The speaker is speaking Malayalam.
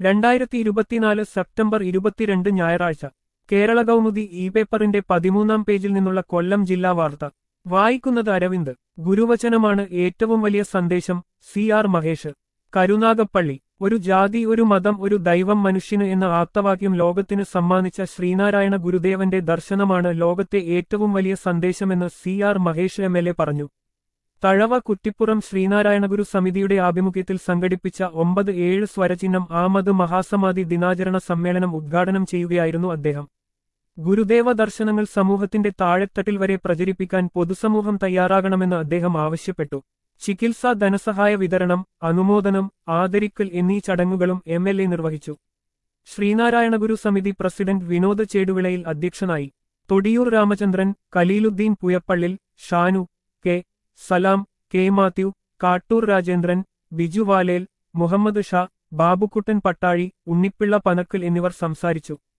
രണ്ടായിരത്തി ഇരുപത്തിനാല് സെപ്റ്റംബർ ഇരുപത്തിരണ്ട് ഞായറാഴ്ച കേരള കൗമുദി ഇ പേപ്പറിന്റെ പതിമൂന്നാം പേജിൽ നിന്നുള്ള കൊല്ലം ജില്ലാ വാർത്ത വായിക്കുന്നത് അരവിന്ദ് ഗുരുവചനമാണ് ഏറ്റവും വലിയ സന്ദേശം സി ആർ മഹേഷ് കരുനാഗപ്പള്ളി ഒരു ജാതി ഒരു മതം ഒരു ദൈവം മനുഷ്യന് എന്ന ആപ്തവാക്യം ലോകത്തിന് സമ്മാനിച്ച ശ്രീനാരായണ ഗുരുദേവന്റെ ദർശനമാണ് ലോകത്തെ ഏറ്റവും വലിയ സന്ദേശമെന്ന് C R Mahesh M L A പറഞ്ഞു തഴവ കുറ്റിപ്പുറം ശ്രീനാരായണഗുരു സമിതിയുടെ ആഭിമുഖ്യത്തിൽ സംഘടിപ്പിച്ച ഒമ്പത് ഏഴ് സ്വരചിഹ്നം ആമത് മഹാസമാധി ദിനാചരണ സമ്മേളനം ഉദ്ഘാടനം ചെയ്യുകയായിരുന്നു അദ്ദേഹം ഗുരുദേവ ദർശനങ്ങൾ സമൂഹത്തിന്റെ താഴെത്തട്ടിൽ വരെ പ്രചരിപ്പിക്കാൻ പൊതുസമൂഹം തയ്യാറാകണമെന്ന് അദ്ദേഹം ആവശ്യപ്പെട്ടു ചികിത്സാ ധനസഹായ വിതരണം അനുമോദനം ആദരിക്കൽ എന്നീ ചടങ്ങുകളും എം എൽ എ നിർവഹിച്ചു ശ്രീനാരായണഗുരു സമിതി പ്രസിഡന്റ് വിനോദ് ചേടുവിളയിൽ അധ്യക്ഷനായി തൊടിയൂർ രാമചന്ദ്രൻ കലീലുദ്ദീൻ പുയപ്പള്ളിൽ ഷാനു കെ സലാം കെ മാത്യു കാട്ടൂർ രാജേന്ദ്രൻ ബിജു വാലേൽ മുഹമ്മദ് ഷാ ബാബുക്കുട്ടൻ പട്ടാഴി ഉണ്ണിപ്പിള്ള പനക്കൽ എന്നിവർ സംസാരിച്ചു